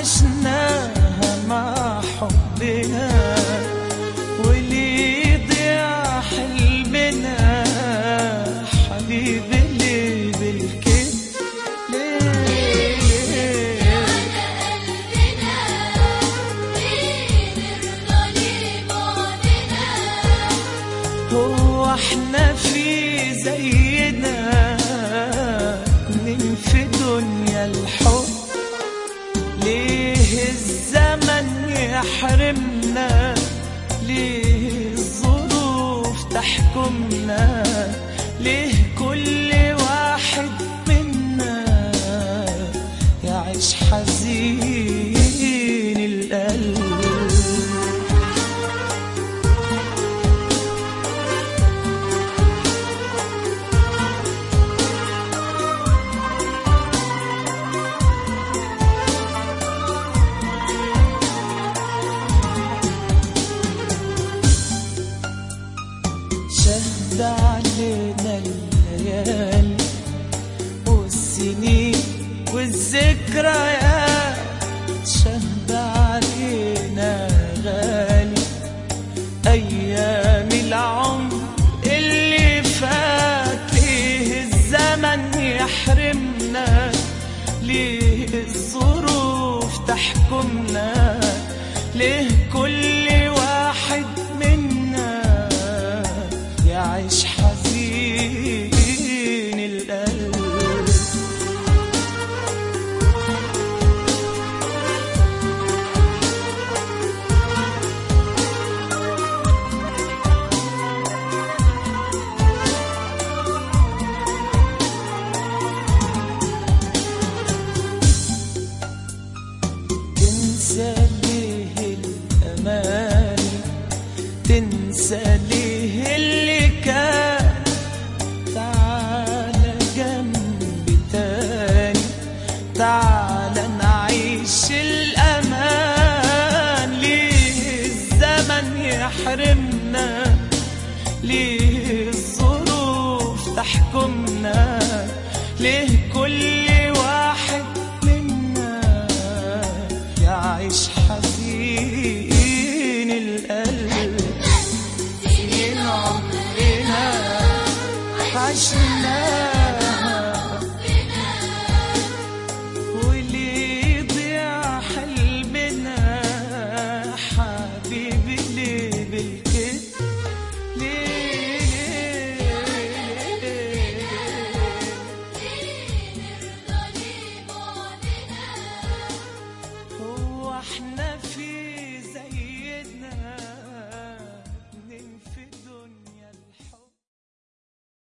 عشناها مع حبنا وليه ضيع حلمنا حبيبي ليه بالكذب ليه ليه هو احنا في زينا اتنين في دنيا الحب ليه الزمن يحرمنا ليه الظروف تحكمنا ليه كل واحد منا يعيش حزين القلب شهد علينا الليالي والسنين والذكريات شهد علينا غالي أيام العمر اللي فات ليه الزمن يحرمنا ليه الظروف تحكمنا ليه كل واحد منا يعيش حزين القلب تنسى ليه الأماني تنسى ليه اللي كان تعالى جنبي تاني تعالى نعيش الأمان ليه الزمن يحرمنا ليه الظروف تحكمنا ليه كل